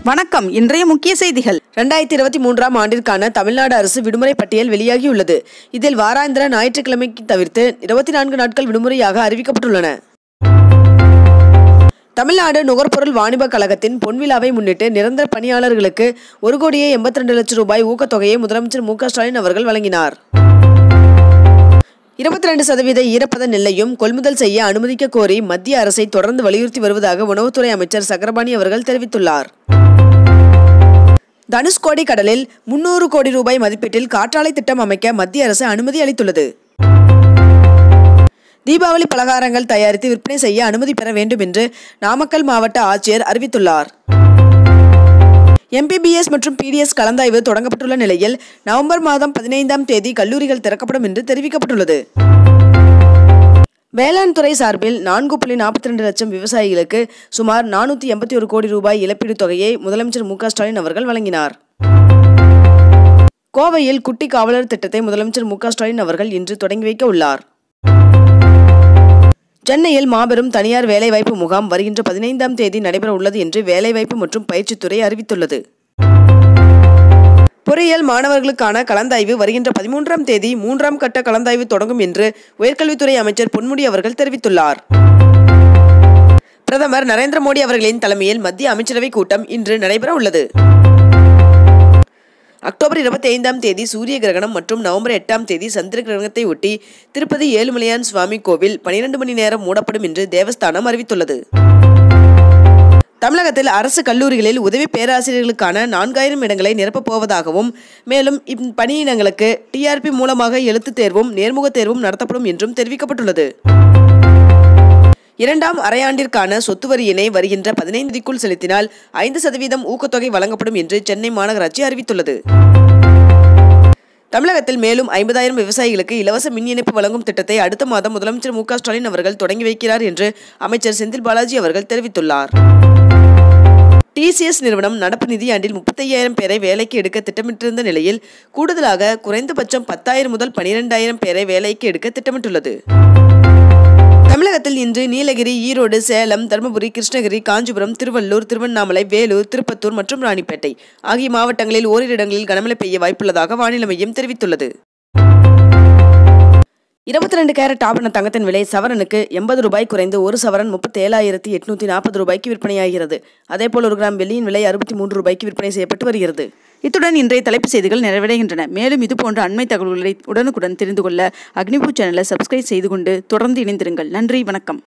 வணக்கம் இன்றைய முக்கிய செய்திகள் ரெண்டாயிரத்தி இருபத்தி மூன்றாம் ஆண்டிற்கான தமிழ்நாடு அரசு விடுமுறை பட்டியல் வெளியாகியுள்ளது இதில் வாராந்திர ஞாயிற்றுக்கிழமைக்கு தவிர்த்து இருபத்தி நான்கு நாட்கள் விடுமுறையாக அறிவிக்கப்பட்டுள்ளன தமிழ்நாடு நுகர்பொருள் வாணிப கழகத்தின் பொன்விழாவை முன்னிட்டு நிரந்தர பணியாளர்களுக்கு ஒரு கோடியே எண்பத்தி ரெண்டு லட்சம் ரூபாய் ஊக்கத்தொகையை முதலமைச்சர் மு க ஸ்டாலின் அவர்கள் வழங்கினார் இருபத்தி ரெண்டு சதவீத ஈரப்பத நெல்லையும் கொள்முதல் செய்ய அனுமதிக்க கோரி மத்திய அரசை தொடர்ந்து வலியுறுத்தி வருவதாக உணவுத்துறை அமைச்சர் சக்கரபாணி அவர்கள் தெரிவித்துள்ளார் தனுஷ்கோடி கடலில் முன்னூறு கோடி ரூபாய் மதிப்பீட்டில் காற்றாலை திட்டம் அமைக்க மத்திய அரசு அனுமதி அளித்துள்ளது தீபாவளி பலகாரங்கள் தயாரித்து விற்பனை செய்ய அனுமதி பெற வேண்டும் என்று நாமக்கல் மாவட்ட ஆட்சியர் அறிவித்துள்ளார் எம்பிபிஎஸ் மற்றும் பிடிஎஸ் கலந்தாய்வு தொடங்கப்பட்டுள்ள நிலையில் நவம்பர் மாதம் பதினைந்தாம் தேதி கல்லூரிகள் திறக்கப்படும் என்று தெரிவிக்கப்பட்டுள்ளது வேளாண் துறை சார்பில் நான்கு புள்ளி நாற்பத்தி ரெண்டு லட்சம் விவசாயிகளுக்கு சுமார் நானூற்றி எண்பத்தி ஒரு கோடி ரூபாய் இழப்பீடு தொகையை முதலமைச்சர் மு க ஸ்டாலின் அவர்கள் வழங்கினார் கோவையில் குட்டி காவலர் திட்டத்தை முதலமைச்சர் மு க ஸ்டாலின் அவர்கள் இன்று தொடங்கி வைக்க உள்ளார் சென்னையில் மாபெரும் தனியார் வேலைவாய்ப்பு முகாம் வருகின்ற பதினைந்தாம் தேதி நடைபெற உள்ளது என்று வேலைவாய்ப்பு மற்றும் பயிற்சித்துறை அறிவித்துள்ளது பொறியியல் மாணவர்களுக்கான கலந்தாய்வு வருகின்ற பதிமூன்றாம் தேதி மூன்றாம் கட்ட கலந்தாய்வு தொடங்கும் என்று உயர்கல்வித்துறை அமைச்சர் பொன்முடி அவர்கள் தெரிவித்துள்ளார் பிரதமர் நரேந்திர மோடி அவர்களின் தலைமையில் மத்திய அமைச்சரவை கூட்டம் இன்று நடைபெற உள்ளது அக்டோபர் இருபத்தி ஐந்தாம் தேதி சூரிய கிரகணம் மற்றும் நவம்பர் எட்டாம் தேதி சந்திர கிரகணத்தை ஒட்டி திருப்பதி ஏழுமலையான் சுவாமி கோவில் பனிரெண்டு மணி நேரம் மூடப்படும் என்று தேவஸ்தானம் அறிவித்துள்ளது தமிழகத்தில் அரசு கல்லூரிகளில் உதவி பேராசிரியர்களுக்கான நான்காயிரம் இடங்களை நிரப்பப் போவதாகவும் மேலும் இப்பணியிடங்களுக்கு டிஆர்பி மூலமாக எழுத்துத் தேர்வும் நேர்முகத் தேர்வும் நடத்தப்படும் என்றும் தெரிவிக்கப்பட்டுள்ளது இரண்டாம் அரையாண்டிற்கான சொத்து வரியினை வருகின்ற பதினைந்துக்குள் செலுத்தினால் ஐந்து சதவீதம் ஊக்கத்தொகை வழங்கப்படும் என்று சென்னை மாநகராட்சி அறிவித்துள்ளது தமிழகத்தில் மேலும் ஐம்பதாயிரம் விவசாயிகளுக்கு இலவச மின் இணைப்பு வழங்கும் திட்டத்தை அடுத்த மாதம் முதலமைச்சர் மு க ஸ்டாலின் அவர்கள் தொடங்கி வைக்கிறார் என்று அமைச்சர் செந்தில் பாலாஜி அவர்கள் தெரிவித்துள்ளார் டிசிஎஸ் நிறுவனம் நடப்பு நிதியாண்டில் முப்பத்தையாயிரம் பேரை வேலைக்கு எடுக்க திட்டமிட்டிருந்த நிலையில் கூடுதலாக குறைந்தபட்சம் பத்தாயிரம் முதல் பனிரெண்டாயிரம் பேரை வேலைக்கு எடுக்க திட்டமிட்டுள்ளது தமிழகத்தில் இன்று நீலகிரி ஈரோடு சேலம் தருமபுரி கிருஷ்ணகிரி காஞ்சிபுரம் திருவள்ளூர் திருவண்ணாமலை வேலூர் திருப்பத்தூர் மற்றும் ராணிப்பேட்டை ஆகிய மாவட்டங்களில் ஓரிரு இடங்களில் கனமழை பெய்ய வாய்ப்புள்ளதாக வானிலை மையம் தெரிவித்துள்ளது இருபத்தி ரெண்டு கேரட் ஆபண தங்கத்தின் விலை சவரனுக்கு எண்பது ரூபாய் குறைந்து ஒரு சவரன் முப்பத்தி ஏழாயிரத்தி எட்நூத்தி நாற்பது ரூபாய்க்கு விற்பனையாகிறது அதேபோல் ஒரு கிராம் வெள்ளியின் விலை அறுபத்தி மூன்று ரூபாய்க்கு விற்பனை செய்யப்பட்டு வருகிறது இத்துடன் இன்றைய தலைப்பு செய்திகள் நிறைவடைகின்றன மேலும் இதுபோன்ற அண்மை தகவல்களை உடனுக்குடன் தெரிந்து கொள்ள அக்னிபூ சேனலை சப்ஸ்கிரைப் செய்து கொண்டு தொடர்ந்து இணைந்திருங்கள் நன்றி வணக்கம்